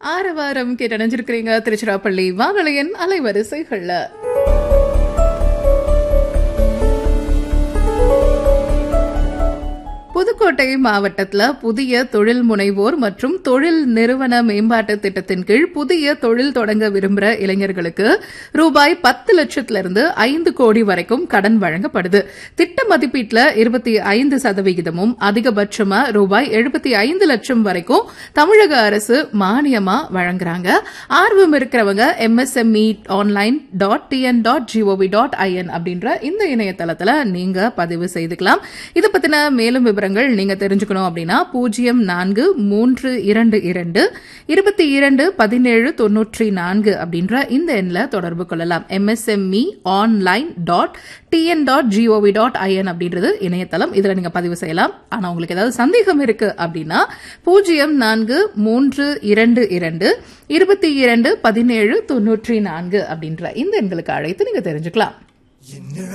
ஆரவாரம் கேட்டணிஞ்சிருக்கிறீங்க திருச்சிராப்பள்ளி வானொலியின் அலைவரிசைகள்ல புதுக்கோட்டை மாவட்டத்தில் புதிய தொழில் முனைவோர் மற்றும் தொழில் நிறுவன மேம்பாட்டு திட்டத்தின் கீழ் புதிய தொழில் தொடங்க விரும்புகிற இளைஞர்களுக்கு ரூபாய் பத்து லட்சத்திலிருந்து ஐந்து கோடி வரைக்கும் கடன் வழங்கப்படுது திட்ட மதிப்பீட்டில் இருபத்தி ஐந்து சதவிகிதமும் அதிகபட்சமா ரூபாய் எழுபத்தி ஐந்து லட்சம் வரைக்கும் தமிழக அரசு மானியமா வழங்குறாங்க ஆர்வம் இருக்கிறவங்க MSME online dot TN dot GOV dot IN அப்படின்ற இந்த இணையதளத்தில் நீங்க பதிவு செய்துக்கலாம் இதை பத்தின மேலும் விவரங்கள் நீங்க தெரிஞ்சுக்கணும் அப்படின்னா பூஜ்ஜியம் நான்கு மூன்று இரண்டு இரண்டு இருபத்தி இரண்டு பதினேழு தொன்னூற்றி நான்கு அப்படின்ற இந்த எண்ணில் தொடர்பு கொள்ளலாம் MSME online dot TN dot GOV dot IN அப்படின்றது இணையதளம் இதுல நீங்க பதிவு செய்யலாம் ஆனா உங்களுக்கு ஏதாவது சந்தேகம் இருக்கு அப்படின்னா பூஜ்ஜியம் நான்கு மூன்று இரண்டு இரண்டு இருபத்தி இரண்டு பதினேழு தொன்னூற்றி நான்கு அப்படின்ற இந்த எண்களுக்கு அழைத்து நீங்க தெரிஞ்சுக்கலாம்